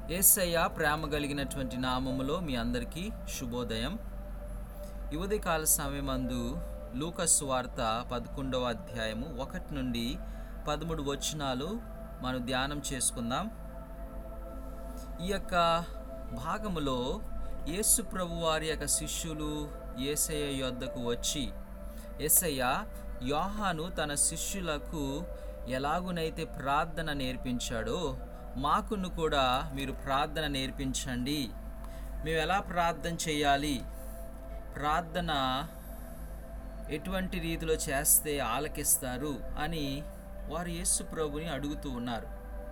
ఏసయ్య ప్రేమ కలిగినటువంటి నామములో మీ అందరికీ శుభోదయం ఈ ఉదయకాల సమయమందు లూకస్ వార్త పదకొండవ అధ్యాయము ఒకటి నుండి పదమూడు వచనాలు మనం ధ్యానం చేసుకుందాం ఈ యొక్క భాగములో యేసు ప్రభు వారి యొక్క శిష్యులు ఏసయ్య యొద్దకు వచ్చి ఏసయ్య యోహాను తన శిష్యులకు ఎలాగునైతే ప్రార్థన నేర్పించాడో మాకును కూడా మీరు ప్రార్థన నేర్పించండి మేము ఎలా ప్రార్థన చేయాలి ప్రార్థన ఎటువంటి రీతిలో చేస్తే ఆలకిస్తారు అని వారు యేసు ప్రభుని అడుగుతూ ఉన్నారు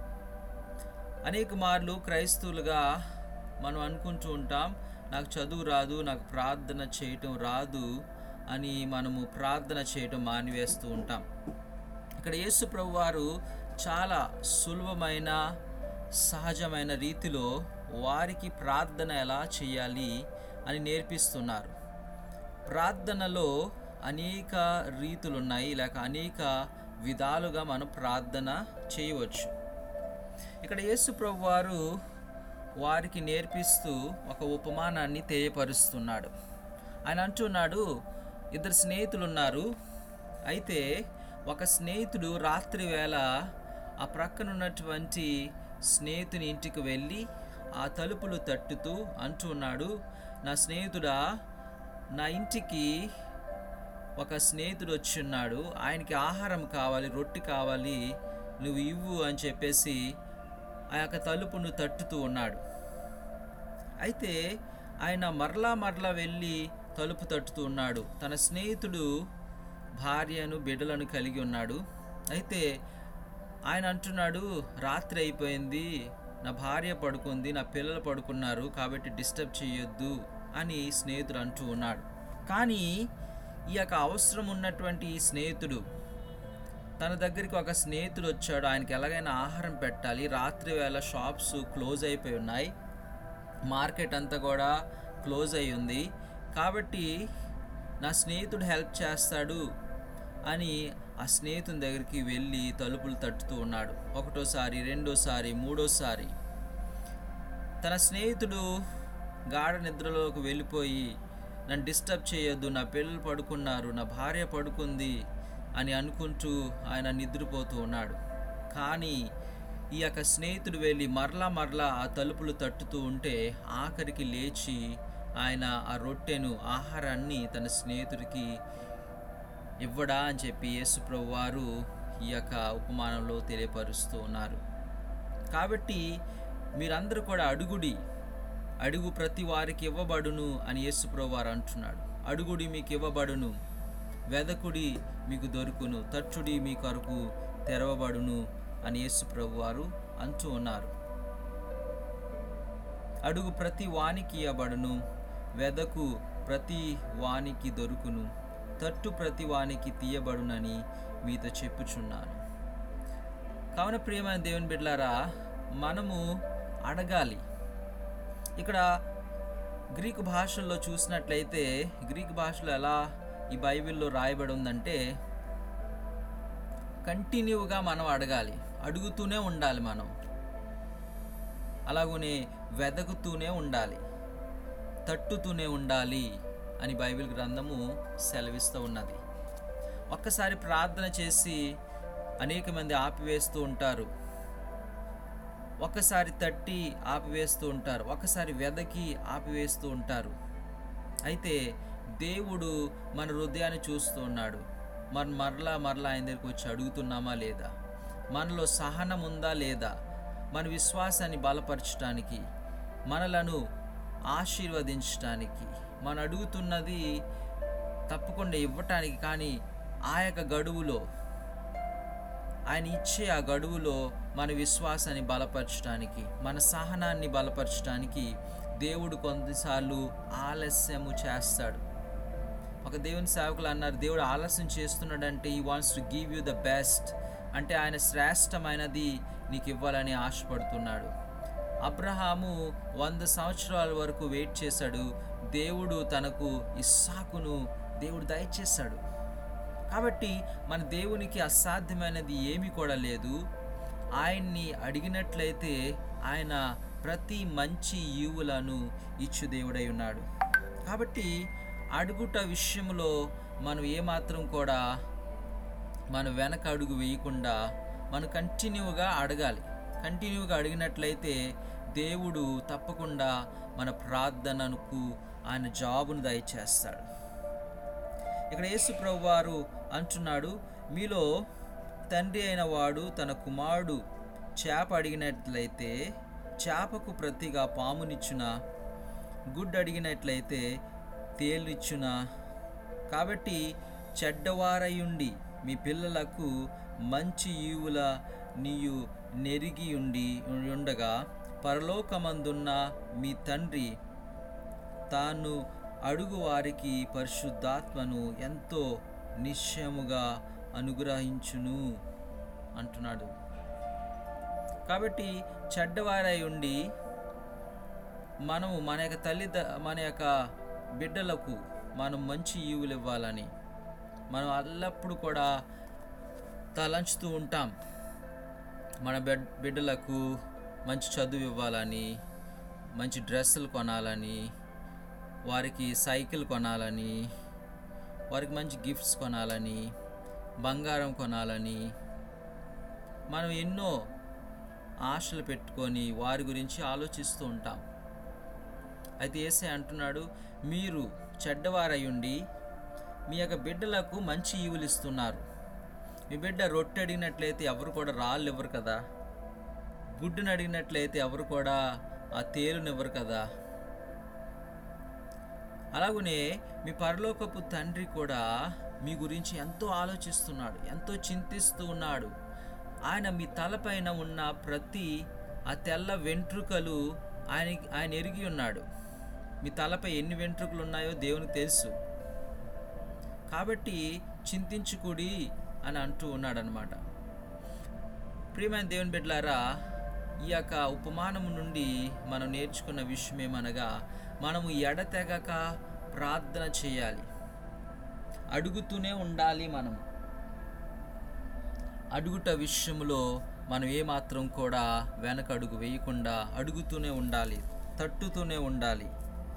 అనేక మార్లు క్రైస్తవులుగా మనం అనుకుంటూ ఉంటాం నాకు చదువు రాదు నాకు ప్రార్థన చేయటం రాదు అని మనము ప్రార్థన చేయటం మానివేస్తూ ఉంటాం ఇక్కడ యేసు ప్రభు వారు చాలా సులభమైన సహజమైన రీతిలో వారికి ప్రార్థన ఎలా చేయాలి అని నేర్పిస్తున్నారు ప్రార్థనలో అనేక రీతులు ఉన్నాయి లేక అనేక విధాలుగా మనం ప్రార్థన చేయవచ్చు ఇక్కడ యేసు ప్రభు వారు వారికి నేర్పిస్తూ ఒక ఉపమానాన్ని తెలియపరుస్తున్నాడు ఆయన అంటున్నాడు ఇద్దరు స్నేహితులు ఉన్నారు అయితే ఒక స్నేహితుడు రాత్రి వేళ ఆ ప్రక్కన ఉన్నటువంటి స్నేహితుని ఇంటికి వెళ్ళి ఆ తలుపులు తట్టుతూ అంటున్నాడు నా స్నేహితుడా నా ఇంటికి ఒక స్నేహితుడు వచ్చి ఉన్నాడు ఆయనకి ఆహారం కావాలి రొట్టె కావాలి నువ్వు ఇవ్వు అని చెప్పేసి ఆ యొక్క తలుపును తట్టుతూ ఉన్నాడు అయితే ఆయన మరలా మరలా వెళ్ళి తలుపు తట్టుతూ ఉన్నాడు తన స్నేహితుడు భార్యను బిడ్డలను కలిగి ఉన్నాడు అయితే ఆయన అంటున్నాడు రాత్రి అయిపోయింది నా భార్య పడుకుంది నా పిల్లలు పడుకున్నారు కాబట్టి డిస్టర్బ్ చేయొద్దు అని స్నేహితుడు అంటూ ఉన్నాడు కానీ ఈ యొక్క అవసరం ఉన్నటువంటి ఈ స్నేహితుడు తన దగ్గరికి ఒక స్నేహితుడు వచ్చాడు ఆయనకి ఎలాగైనా ఆహారం పెట్టాలి రాత్రి వేళ షాప్స్ క్లోజ్ అయిపోయి ఉన్నాయి మార్కెట్ అంతా కూడా క్లోజ్ అయి ఉంది కాబట్టి నా స్నేహితుడు హెల్ప్ చేస్తాడు అని ఆ స్నేహితుని దగ్గరికి వెళ్ళి తలుపులు తట్టుతూ ఉన్నాడు ఒకటోసారి రెండోసారి మూడోసారి తన స్నేహితుడు గాఢ నిద్రలోకి వెళ్ళిపోయి నన్ను డిస్టర్బ్ చేయొద్దు నా పిల్లలు పడుకున్నారు నా భార్య పడుకుంది అని అనుకుంటూ ఆయన నిద్రపోతూ ఉన్నాడు కానీ ఈ యొక్క స్నేహితుడు వెళ్ళి మరలా మరలా ఆ తలుపులు తట్టుతూ ఉంటే ఆఖరికి లేచి ఆయన ఆ రొట్టెను ఆహారాన్ని తన స్నేహితుడికి ఇవ్వడా అని చెప్పి యేసుప్రభు వారు ఈ యొక్క ఉపమానంలో తెలియపరుస్తూ ఉన్నారు కాబట్టి మీరందరూ కూడా అడుగుడి అడుగు ప్రతి వారికి ఇవ్వబడును అని యేసుప్రభు వారు అంటున్నాడు అడుగుడి మీకు ఇవ్వబడును వెదకుడి మీకు దొరుకును తట్టుడి మీ కొరకు తెరవబడును అని యేసుప్రభు వారు అంటూ ఉన్నారు అడుగు ప్రతి వానికి ఇవ్వబడును వెదకు ప్రతి వానికి దొరుకును తట్టు ప్రతి వానికి తీయబడునని మీతో చెప్పుచున్నాను కావున ప్రియమైన దేవుని బిడ్లారా మనము అడగాలి ఇక్కడ గ్రీకు భాషల్లో చూసినట్లయితే గ్రీక్ భాషలో ఎలా ఈ బైబిల్లో రాయబడి ఉందంటే కంటిన్యూగా మనం అడగాలి అడుగుతూనే ఉండాలి మనం అలాగనే వెదకుతూనే ఉండాలి తట్టుతూనే ఉండాలి అని బైబిల్ గ్రంథము సెలవిస్తూ ఉన్నది ఒక్కసారి ప్రార్థన చేసి అనేక మంది ఆపివేస్తూ ఉంటారు ఒక్కసారి తట్టి ఆపివేస్తూ ఉంటారు ఒకసారి వెదకి ఆపివేస్తూ ఉంటారు అయితే దేవుడు మన హృదయాన్ని చూస్తూ ఉన్నాడు మన మరలా మరలా ఆయన దగ్గరికి వచ్చి అడుగుతున్నామా లేదా మనలో సహనం ఉందా లేదా మన విశ్వాసాన్ని బలపరచడానికి మనలను ఆశీర్వదించడానికి మనం అడుగుతున్నది తప్పకుండా ఇవ్వటానికి కానీ ఆ యొక్క గడువులో ఆయన ఇచ్చే ఆ గడువులో మన విశ్వాసాన్ని బలపరచడానికి మన సహనాన్ని బలపరచడానికి దేవుడు కొన్నిసార్లు ఆలస్యము చేస్తాడు ఒక దేవుని సేవకులు అన్నారు దేవుడు ఆలస్యం చేస్తున్నాడంటే he wants to give you the best అంటే ఆయన శ్రేష్టమైనది నీకు ఇవ్వాలని ఆశపడుతున్నాడు అబ్రహాము వంద సంవత్సరాల వరకు వెయిట్ చేశాడు దేవుడు తనకు ఇస్సాకును దేవుడు దయచేశాడు కాబట్టి మన దేవునికి అసాధ్యమైనది ఏమీ కూడా లేదు ఆయన్ని అడిగినట్లయితే ఆయన ప్రతి మంచి ఈవులను ఇచ్చు దేవుడై ఉన్నాడు కాబట్టి అడుగుట విషయంలో మనం ఏమాత్రం కూడా మన వెనక అడుగు వేయకుండా మనం కంటిన్యూగా అడగాలి కంటిన్యూగా అడిగినట్లయితే దేవుడు తప్పకుండా మన ప్రార్థనకు ఆయన జాబును దయచేస్తాడు ఇక్కడ యేసు ప్రభు వారు అంటున్నాడు మీలో తండ్రి అయిన వాడు తన కుమారుడు చేప అడిగినట్లయితే చేపకు ప్రతిగా పామునిచ్చున గుడ్డు అడిగినట్లయితే తేలిచ్చున కాబట్టి చెడ్డవారయుండి మీ పిల్లలకు మంచి ఈవుల నీయు నెరిగి ఉండి ఉండగా పరలోకమందున్న మీ తండ్రి తాను అడుగు వారికి పరిశుద్ధాత్మను ఎంతో నిశ్చయముగా అనుగ్రహించును అంటున్నాడు కాబట్టి చెడ్డవారై ఉండి మనము మన యొక్క తల్లి మన యొక్క బిడ్డలకు మనం మంచి ఈవులు ఇవ్వాలని మనం ఎల్లప్పుడూ కూడా తలంచుతూ ఉంటాం మన బిడ్ బిడ్డలకు మంచి చదువు ఇవ్వాలని మంచి డ్రెస్సులు కొనాలని వారికి సైకిల్ కొనాలని వారికి మంచి గిఫ్ట్స్ కొనాలని బంగారం కొనాలని మనం ఎన్నో ఆశలు పెట్టుకొని వారి గురించి ఆలోచిస్తూ ఉంటాం అయితే ఏసే అంటున్నాడు మీరు చెడ్డవారయ్యుండి మీ యొక్క బిడ్డలకు మంచి ఈవులు ఇస్తున్నారు మీ బిడ్డ రొట్టె అడిగినట్లయితే ఎవరు కూడా రాళ్ళు ఇవ్వరు కదా గుడ్డును అడిగినట్లయితే ఎవరు కూడా ఆ తేలుని ఇవ్వరు కదా అలాగనే మీ పరలోకపు తండ్రి కూడా మీ గురించి ఎంతో ఆలోచిస్తున్నాడు ఎంతో చింతిస్తూ ఉన్నాడు ఆయన మీ తలపైన ఉన్న ప్రతి ఆ తెల్ల వెంట్రుకలు ఆయన ఆయన ఎరిగి ఉన్నాడు మీ తలపై ఎన్ని వెంట్రుకలు ఉన్నాయో దేవునికి తెలుసు కాబట్టి చింతించుకుడి అని అంటూ ఉన్నాడనమాట ప్రియమైన దేవుని బిడ్డలారా ఈ యొక్క ఉపమానము నుండి మనం నేర్చుకున్న విషయం ఏమనగా మనము ఎడతెగక ప్రార్థన చేయాలి అడుగుతూనే ఉండాలి మనము అడుగుట విషయంలో మనం ఏమాత్రం కూడా వెనక అడుగు వేయకుండా అడుగుతూనే ఉండాలి తట్టుతూనే ఉండాలి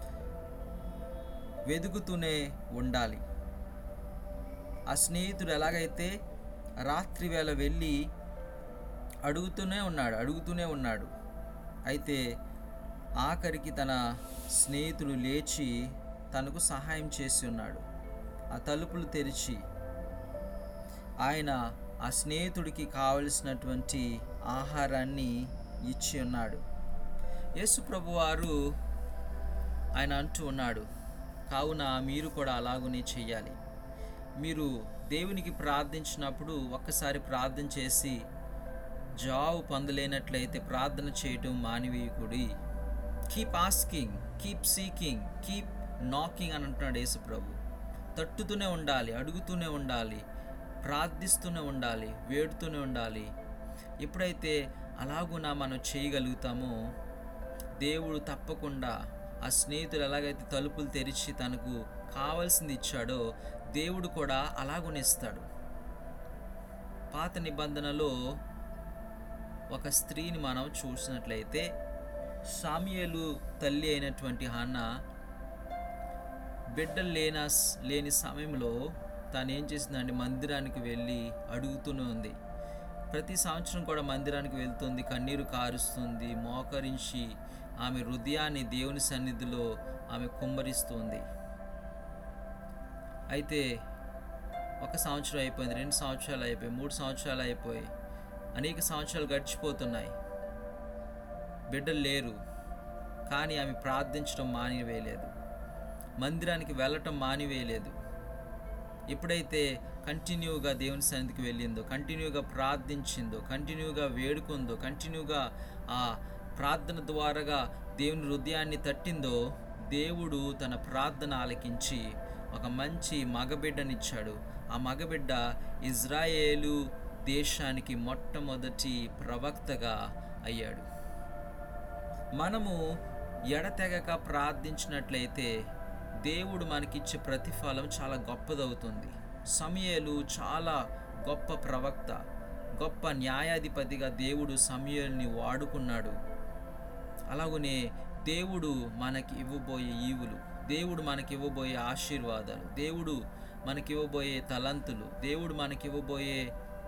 వెతుకుతూనే ఉండాలి ఆ స్నేహితుడు ఎలాగైతే రాత్రి వేళ వెళ్ళి అడుగుతూనే ఉన్నాడు అడుగుతూనే ఉన్నాడు అయితే ఆఖరికి తన స్నేహితుడు లేచి తనకు సహాయం చేసి ఉన్నాడు ఆ తలుపులు తెరిచి ఆయన ఆ స్నేహితుడికి కావలసినటువంటి ఆహారాన్ని ఇచ్చి ఉన్నాడు యేసు ప్రభువారు ఆయన అంటూ ఉన్నాడు కావున మీరు కూడా అలాగునే చెయ్యాలి మీరు దేవునికి ప్రార్థించినప్పుడు ఒక్కసారి ప్రార్థన చేసి జాబ్ పొందలేనట్లయితే ప్రార్థన చేయటం మానివేయకుడి keep asking keep seeking keep knocking అని అంటున్నాడు యేసు ప్రభు తట్టుతూనే ఉండాలి అడుగుతూనే ఉండాలి ప్రార్థిస్తూనే ఉండాలి వేడుతూనే ఉండాలి ఎప్పుడైతే అలాగున మనం చేయగలుగుతామో దేవుడు తప్పకుండా ఆ స్నేహితుడు ఎలాగైతే తలుపులు తెరిచి తనకు కావాల్సింది ఇచ్చాడో దేవుడు కూడా అలాగునిస్తాడు పాత నిబంధనలో ఒక స్త్రీని మనం చూసినట్లయితే సామ్యలు తల్లి అయినటువంటి హాన్న బిడ్డలు లేన లేని సమయంలో తాను ఏం చేసిందంటే మందిరానికి వెళ్ళి అడుగుతూనే ఉంది ప్రతి సంవత్సరం కూడా మందిరానికి వెళ్తుంది కన్నీరు కారుస్తుంది మోకరించి ఆమె హృదయాన్ని దేవుని సన్నిధిలో ఆమె కుమ్మరిస్తుంది అయితే ఒక సంవత్సరం అయిపోయింది రెండు సంవత్సరాలు అయిపోయి మూడు సంవత్సరాలు అయిపోయి అనేక సంవత్సరాలు గడిచిపోతున్నాయి బిడ్డలు లేరు కానీ ఆమె ప్రార్థించడం మానివేయలేదు మందిరానికి వెళ్ళటం మానివేయలేదు ఎప్పుడైతే కంటిన్యూగా దేవుని సన్నిధికి వెళ్ళిందో కంటిన్యూగా ప్రార్థించిందో కంటిన్యూగా వేడుకుందో కంటిన్యూగా ఆ ప్రార్థన ద్వారాగా దేవుని హృదయాన్ని తట్టిందో దేవుడు తన ప్రార్థన ఆలకించి ఒక మంచి మగబిడ్డనిచ్చాడు ఆ మగబిడ్డ ఇజ్రాయేలు దేశానికి మొట్టమొదటి ప్రవక్తగా అయ్యాడు మనము ఎడతెగక ప్రార్థించినట్లయితే దేవుడు మనకిచ్చే ప్రతిఫలం చాలా గొప్పదవుతుంది సమయలు చాలా గొప్ప ప్రవక్త గొప్ప న్యాయాధిపతిగా దేవుడు సమయల్ని వాడుకున్నాడు అలాగనే దేవుడు మనకి ఇవ్వబోయే ఈవులు దేవుడు మనకి ఇవ్వబోయే ఆశీర్వాదాలు దేవుడు మనకి ఇవ్వబోయే తలంతులు దేవుడు మనకి ఇవ్వబోయే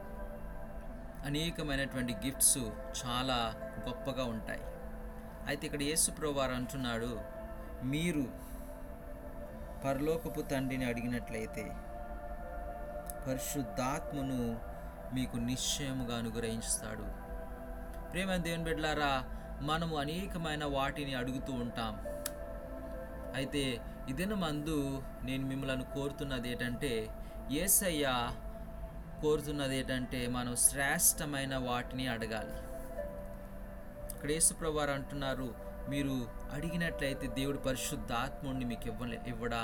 అనేకమైనటువంటి గిఫ్ట్స్ చాలా గొప్పగా ఉంటాయి అయితే ఇక్కడ యేసుప్రభు వారు అంటున్నాడు మీరు పరలోకపు తండ్రిని అడిగినట్లయితే పరిశుద్ధాత్మను మీకు నిశ్చయముగా అనుగ్రహిస్తాడు ప్రేమ దేవుని బిడ్డలారా మనము అనేకమైన వాటిని అడుగుతూ ఉంటాం అయితే ఇదిన మందు నేను మిమ్మల్ని కోరుతున్నది ఏంటంటే ఏసయ్య కోరుతున్నది ఏంటంటే మనం శ్రేష్టమైన వాటిని అడగాలి ఇక్కడ యేసుప్రభు వారు అంటున్నారు మీరు అడిగినట్లయితే దేవుడు పరిశుద్ధాత్ముడిని మీకు ఇవ్వలే ఇవ్వడా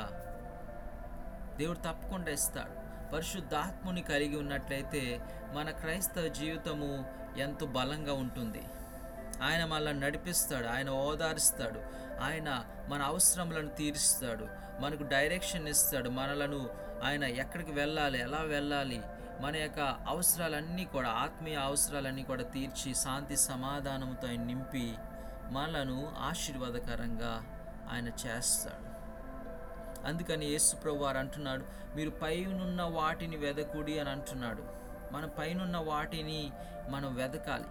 దేవుడు తప్పకుండా ఇస్తాడు పరిశుద్ధాత్ముని కలిగి ఉన్నట్లయితే మన క్రైస్తవ జీవితము ఎంతో బలంగా ఉంటుంది ఆయన మనల్ని నడిపిస్తాడు ఆయన ఓదారుస్తాడు ఆయన మన అవసరములను తీరుస్తాడు మనకు డైరెక్షన్ ఇస్తాడు మనలను ఆయన ఎక్కడికి వెళ్ళాలి ఎలా వెళ్ళాలి మన యొక్క అవసరాలన్నీ కూడా ఆత్మీయ అవసరాలన్నీ కూడా తీర్చి శాంతి సమాధానంతో ఆయన నింపి మనలను ఆశీర్వాదకరంగా ఆయన చేస్తాడు అందుకని యేసుప్రభు వారు అంటున్నాడు మీరు పైనున్న వాటిని వెదకుడి అని అంటున్నాడు మన పైనున్న వాటిని మనం వెదకాలి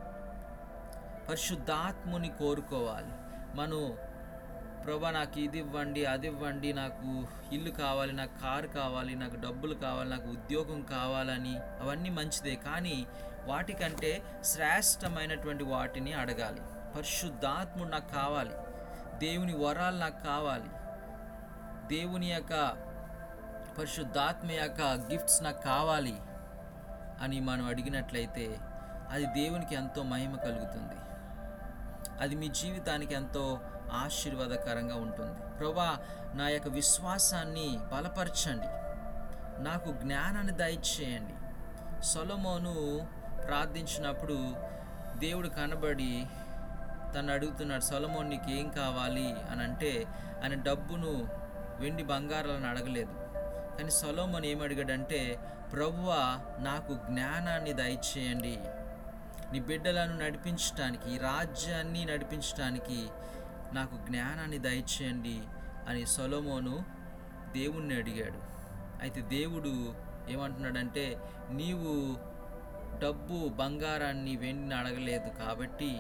పరిశుద్ధాత్ముని కోరుకోవాలి మనం ప్రభా నాకు ఇది ఇవ్వండి అది ఇవ్వండి నాకు ఇల్లు కావాలి నాకు కారు కావాలి నాకు డబ్బులు కావాలి నాకు ఉద్యోగం కావాలని అవన్నీ మంచిదే కానీ వాటికంటే శ్రేష్టమైనటువంటి వాటిని అడగాలి పరిశుద్ధాత్ముడు నాకు కావాలి దేవుని వరాలు నాకు కావాలి దేవుని యొక్క పరిశుద్ధాత్మ యొక్క గిఫ్ట్స్ నాకు కావాలి అని మనం అడిగినట్లయితే అది దేవునికి ఎంతో మహిమ కలుగుతుంది అది మీ జీవితానికి ఎంతో ఆశీర్వాదకరంగా ఉంటుంది ప్రభా నా యొక్క విశ్వాసాన్ని బలపరచండి నాకు జ్ఞానాన్ని దయచేయండి సొలమోను ప్రార్థించినప్పుడు దేవుడు కనబడి తను అడుగుతున్నాడు సొలమోన్ నీకు ఏం కావాలి అని అంటే ఆయన డబ్బును వెండి బంగారాలను అడగలేదు కానీ సొలోమన్ ఏం అడిగాడంటే ప్రభువా నాకు జ్ఞానాన్ని దయచేయండి నీ బిడ్డలను నడిపించడానికి ఈ రాజ్యాన్ని నడిపించడానికి నాకు జ్ఞానాన్ని దయచేయండి అని సొలోమోను దేవుణ్ణి అడిగాడు అయితే దేవుడు ఏమంటున్నాడంటే నీవు డబ్బు బంగారాన్ని వెండిని అడగలేదు కాబట్టి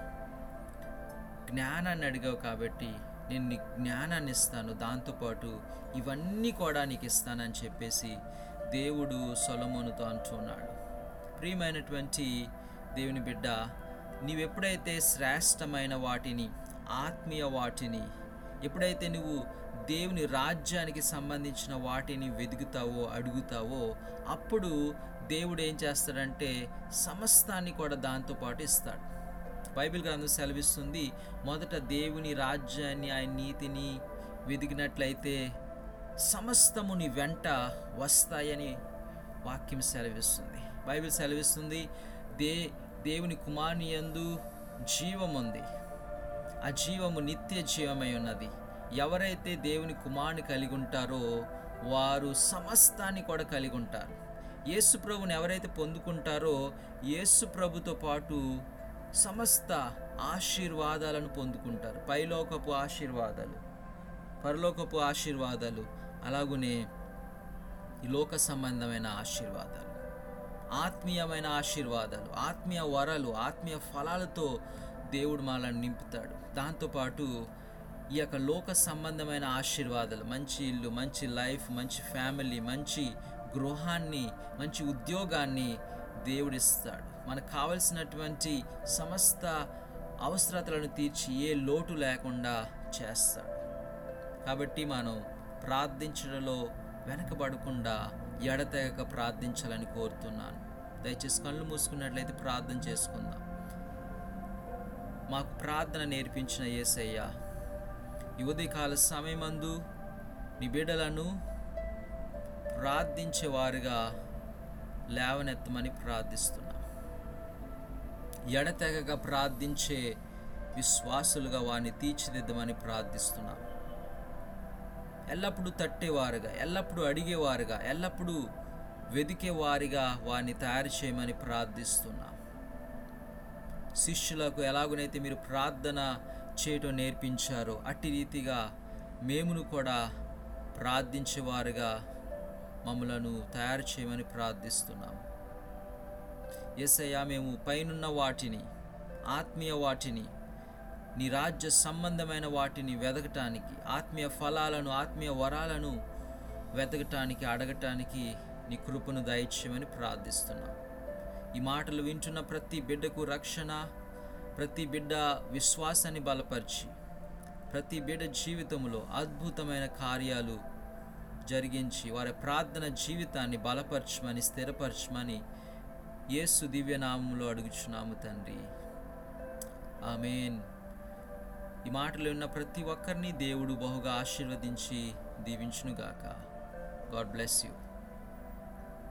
జ్ఞానాన్ని అడిగావు కాబట్టి నేను నీకు జ్ఞానాన్ని ఇస్తాను దాంతోపాటు ఇవన్నీ కూడా నీకు ఇస్తానని చెప్పేసి దేవుడు సొలమోనుతో అంటున్నాడు ప్రియమైనటువంటి దేవుని బిడ్డ నీవెప్పుడైతే శ్రేష్టమైన వాటిని ఆత్మీయ వాటిని ఎప్పుడైతే నువ్వు దేవుని రాజ్యానికి సంబంధించిన వాటిని వెతుకుతావో అడుగుతావో అప్పుడు దేవుడు ఏం చేస్తాడంటే సమస్తాన్ని కూడా దాంతోపాటు ఇస్తాడు బైబిల్ గ్రంథం సెలవిస్తుంది మొదట దేవుని రాజ్యాన్ని ఆయన నీతిని వెదిగినట్లయితే సమస్తము నీ వెంట వస్తాయని వాక్యం సెలవిస్తుంది బైబిల్ సెలవిస్తుంది దే దేవుని కుమారుని యందు జీవం ఉంది ఆ జీవము నిత్య జీవమై ఉన్నది ఎవరైతే దేవుని కుమారుని కలిగి ఉంటారో వారు సమస్తాన్ని కూడా కలిగి ఉంటారు యేసు ప్రభుని ఎవరైతే పొందుకుంటారో యేసు ప్రభుతో పాటు సమస్త ఆశీర్వాదాలను పొందుకుంటారు పైలోకపు ఆశీర్వాదాలు పరలోకపు ఆశీర్వాదాలు అలాగునే ఈ లోక సంబంధమైన ఆశీర్వాదాలు ఆత్మీయమైన ఆశీర్వాదాలు ఆత్మీయ వరాలు ఆత్మీయ ఫలాలతో దేవుడు మనల్ని నింపుతాడు దాంతోపాటు ఈ యొక్క లోక సంబంధమైన ఆశీర్వాదాలు మంచి ఇల్లు మంచి లైఫ్ మంచి ఫ్యామిలీ మంచి గృహాన్ని మంచి ఉద్యోగాన్ని దేవుడిస్తాడు మనకు కావలసినటువంటి సమస్త అవసరతలను తీర్చి ఏ లోటు లేకుండా చేస్తాడు కాబట్టి మనం ప్రార్థించడంలో వెనకబడకుండా ఎడతెగక ప్రార్థించాలని కోరుతున్నాను దయచేసి కళ్ళు మూసుకున్నట్లయితే ప్రార్థన చేసుకుందాం మాకు ప్రార్థన నేర్పించిన యేసయ్య ఈ ఉదయకాల సమయమందు నీ బిడ్డలను ప్రార్థించేవారుగా లేవనెత్తమని ప్రార్థిస్తున్నాం ఎడతెగక ప్రార్థించే విశ్వాసులుగా వారిని తీర్చిదిద్దమని ప్రార్థిస్తున్నాం ఎల్లప్పుడూ తట్టేవారుగా ఎల్లప్పుడూ అడిగేవారుగా ఎల్లప్పుడూ వెదికేవారిగా వారిని తయారు చేయమని ప్రార్థిస్తున్నాం శిష్యులకు ఎలాగునైతే మీరు ప్రార్థన చేయటం నేర్పించారో అట్టి రీతిగా మేమును కూడా ప్రార్థించేవారుగా మమ్మలను తయారు చేయమని ప్రార్థిస్తున్నాము ఎస్ఐయా మేము పైనున్న వాటిని ఆత్మీయ వాటిని నీ రాజ్య సంబంధమైన వాటిని వెతకటానికి ఆత్మీయ ఫలాలను ఆత్మీయ వరాలను వెతకటానికి అడగటానికి నీ కృపను దయచేయమని ప్రార్థిస్తున్నాం ఈ మాటలు వింటున్న ప్రతి బిడ్డకు రక్షణ ప్రతి బిడ్డ విశ్వాసాన్ని బలపరిచి ప్రతి బిడ్డ జీవితంలో అద్భుతమైన కార్యాలు జరిగించి వారి ప్రార్థన జీవితాన్ని బలపరచమని స్థిరపరచమని యేసు దివ్యనామంలో అడుగుచున్నాము తండ్రి ఆమెన్ ఈ మాటలు ఉన్న ప్రతి ఒక్కరిని దేవుడు బహుగా ఆశీర్వదించి దీవించునుగాక గాడ్ బ్లెస్ యూ